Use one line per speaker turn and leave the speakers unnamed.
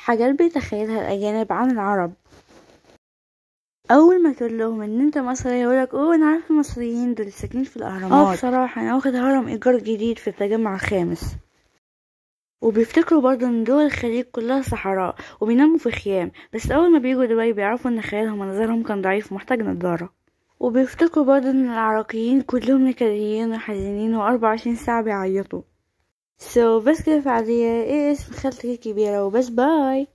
حاجات بيتخيلها الأجانب عن العرب أول ما تقول لهم إن أنت مصري يقولك أوه أنا عارف المصريين دول ساكنين في الأهرامات اه بصراحة أنا واخد هرم إيجار جديد في التجمع الخامس وبيفتكروا برضه ان دول الخليج كلها صحراء وبيناموا في خيام بس اول ما بيجوا دبي بيعرفوا ان خيالهم ونظرهم كان ضعيف ومحتاج نضارة وبيفتكروا برضه ان العراقيين كلهم نكديين وحزينين واربعة وعشرين ساعة بيعيطوا سو so, بس كده فعليا ايه اسم خالتك الكبيرة وبس باي